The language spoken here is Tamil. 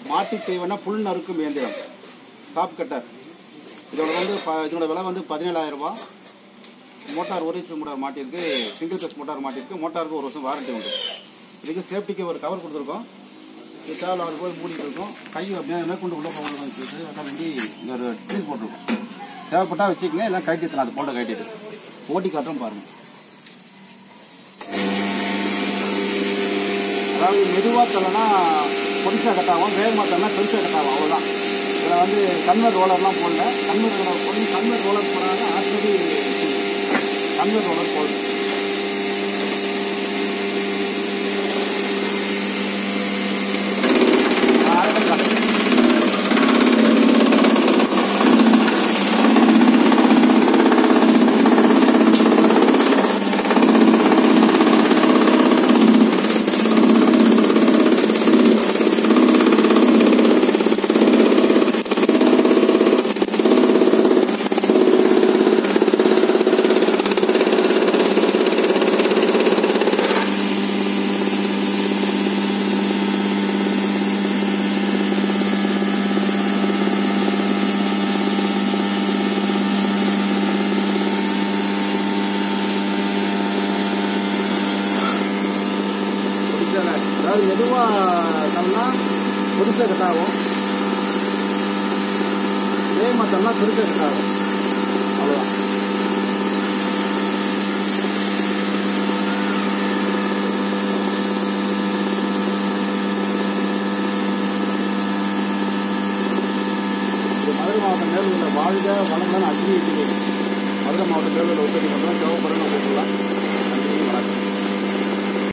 மாட்டு தீவன புல் நறுக்கும் இயந்திரம் சாப் கட்டர் இதோட வந்து ப- இதோட விலை வந்து பதினேழாயிரம் ரூபாய் மோட்டார் ஒரு ஹெச் மோட்டார் மாட்டிருக்கு சிங்கிள் கஸ் மோட்டார் மாட்டிருக்கு மோட்டாருக்கு ஒரு வருஷம் வாரண்டி உண்டு இதுக்கு சேஃப்டிக்கு ஒரு கவர் கொடுத்துருக்கோம் இது தேவை அவர் போய் மூடிட்டு இருக்கோம் கை மே மேற்கொண்டு உள்ள போகணும் அதுக்காக வேண்டி இங்கே ஒரு ட்ரீட் போட்டிருக்கோம் தேவைப்பட்டா வச்சுக்கங்க எல்லாம் கட்டி தரலாம் அது போல்ட கட்டிட்டு ஓட்டி காட்டுறோம் பாருங்க அதாவது மெதுவாக தரலனா பொடிசாக கட்டாகும் வேகமாக தரலனா பெருசாக கட்டாகும் அவ்வளோதான் இதில் வந்து கன்வர் ரோலர்லாம் போடல கன்வர் ரோலர் போட்டு கன்வர் ரோலர் போடாத ஆல்ரெடி கன்வர் ரோலர் போடல ஆரம்பிக்கலாம் புதுசாக அதாவது மெதுவாக தரனா புதுசாக கட்டாகும் வேகமாக தரனா பெருசாக கட்டாகும் அவ்வளோதான் இது மதுரை மாவட்டம் மேலூரில் வாழ்க வளங்களான அக்னி மதுரை மாவட்டம் மேலூரில் உற்பத்தி பண்ணுறோம் தேவைப்படுறோம் போட்டுக்கலாம்